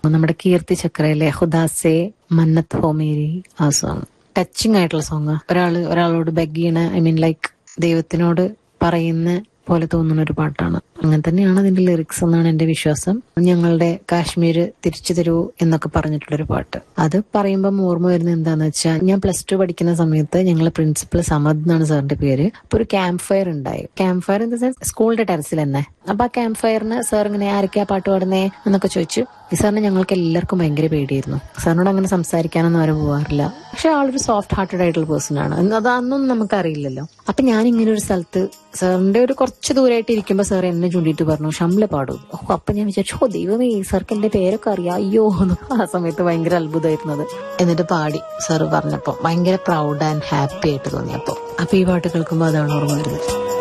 നമ്മുടെ കീർത്തി ചക്രയിലെ ഹുദാസെ മന്നത്ത് ഹോമേരി ആ song touching ആയിട്ടുള്ള സോങ് ഒരാള് ഒരാളോട് ബെഗ് ചെയ്യണ ഐ മീൻ ലൈക്ക് ദൈവത്തിനോട് പറയുന്ന പോലെ തോന്നുന്ന ഒരു പാട്ടാണ് അങ്ങനെ തന്നെയാണ് അതിന്റെ ലിറിക്സ് എന്നാണ് എന്റെ വിശ്വാസം ഞങ്ങളുടെ കാശ്മീര് തിരിച്ചു തരൂ എന്നൊക്കെ പറഞ്ഞിട്ടുള്ളൊരു പാട്ട് അത് പറയുമ്പോൾ ഓർമ്മ വരുന്നത് എന്താന്ന് വെച്ചാൽ ഞാൻ പ്ലസ് ടു പഠിക്കുന്ന സമയത്ത് ഞങ്ങളെ പ്രിൻസിപ്പൽ സമദ് എന്നാണ് സാറിന്റെ പേര് അപ്പൊ ഒരു ക്യാമ്പ് ഫയർ ഉണ്ടായി ക്യാമ്പ് ഫയർ എന്താ സെൻസ് സ്കൂളിന്റെ ടെറസിൽ തന്നെ അപ്പൊ ആ ക്യാമ്പ് ഫയറിന് സാർ ഇങ്ങനെ ആരൊക്കെയാ പാട്ട് പാടുന്നേ എന്നൊക്കെ ചോദിച്ചു ഈ സാറിന് ഞങ്ങൾക്ക് എല്ലാവർക്കും ഭയങ്കര പേടിയായിരുന്നു സാറിനോട് അങ്ങനെ സംസാരിക്കാനൊന്നും ആരും പോകാറില്ല പക്ഷെ ആളൊരു സോഫ്റ്റ് ഹാർട്ടഡ് ആയിട്ടുള്ള പേഴ്സൺ ആണ് എന്ന് അത് അതൊന്നും നമുക്ക് അറിയില്ലല്ലോ അപ്പൊ ഞാൻ ഇങ്ങനെ ഒരു സ്ഥലത്ത് സാറിന്റെ ഒരു കുറച്ച് ദൂരമായിട്ട് ഇരിക്കുമ്പോ സാർ എന്നെ ചൂണ്ടിയിട്ട് പറഞ്ഞു ഷംല പാടും ഓ അപ്പൊ ഞാൻ വിചാരിച്ചു ഓ ദൈവമേ സാർക്ക് എന്റെ പേരൊക്കെ അറിയാം അയ്യോ എന്ന് ആ സമയത്ത് ഭയങ്കര അത്ഭുതമായിരുന്നത് എന്നിട്ട് പാടി സാറ് പറഞ്ഞപ്പോ ഭയങ്കര പ്രൗഡ് ആൻഡ് ഹാപ്പി ആയിട്ട് തോന്നിയപ്പോ അപ്പൊ ഈ പാട്ട് കേൾക്കുമ്പോൾ അതാണ് ഓർമ്മ വരുന്നത്